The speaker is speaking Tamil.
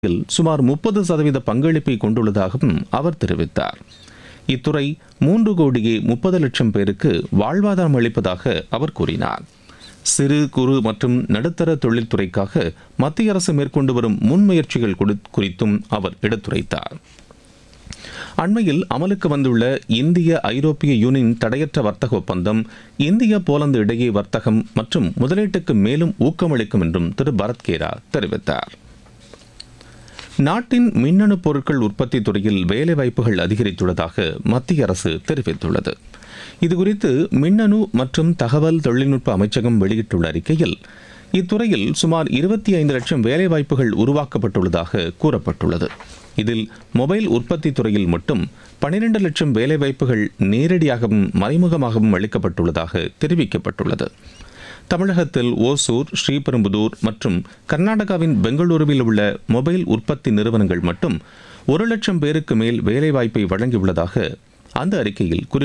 இல் சுமார் முப்பது சதவீத பங்களிப்பை கொண்டுள்ளதாகவும் அவர் தெரிவித்தார் இத்துறை மூன்று கோடியே முப்பது லட்சம் பேருக்கு வாழ்வாதாரம் அளிப்பதாக அவர் கூறினார் சிறு குறு மற்றும் நடுத்தர தொழில்துறைக்காக மத்திய அரசு மேற்கொண்டு வரும் முன்முயற்சிகள் குறி- குறித்தும் அவர் எடுத்துரைத்தார் அண்மையில் அமலுக்கு வந்துள்ள இந்திய ஐரோப்பிய யூனியன் தடையற்ற வர்த்தக ஒப்பந்தம் இந்திய போலந்து இடையே வர்த்தகம் மற்றும் முதலீட்டுக்கு மேலும் ஊக்கமளிக்கும் என்றும் திரு பரத் கேரா தெரிவித்தார் நாட்டின் மின்னணு பொருட்கள் உற்பத்தி துறையில் வேலைவாய்ப்புகள் அதிகரித்துள்ளதாக மத்திய அரசு தெரிவித்துள்ளது இதுகுறித்து மின்னணு மற்றும் தகவல் தொழில்நுட்ப அமைச்சகம் வெளியிட்டுள்ள அறிக்கையில் இத்துறையில் சுமார் இருபத்தி ஐந்து லட்சம் வேலைவாய்ப்புகள் உருவாக்கப்பட்டுள்ளதாக கூறப்பட்டுள்ளது இதில் மொபைல் உற்பத்தி துறையில் மட்டும் 12 லட்சம் வேலைவாய்ப்புகள் நேரடியாகவும் மறைமுகமாகவும் அளிக்கப்பட்டுள்ளதாக தெரிவிக்கப்பட்டுள்ளது தமிழகத்தில் ஓசூர் ஸ்ரீபெரும்புதூர் மற்றும் கர்நாடகாவின் பெங்களூருவில் உள்ள மொபைல் உற்பத்தி நிறுவனங்கள் மட்டும் ஒரு லட்சம் பேருக்கு மேல் வேலைவாய்ப்பை வழங்கியுள்ளதாக அந்த அறிக்கையில் குறிப்பிடப்பட்டுள்ளது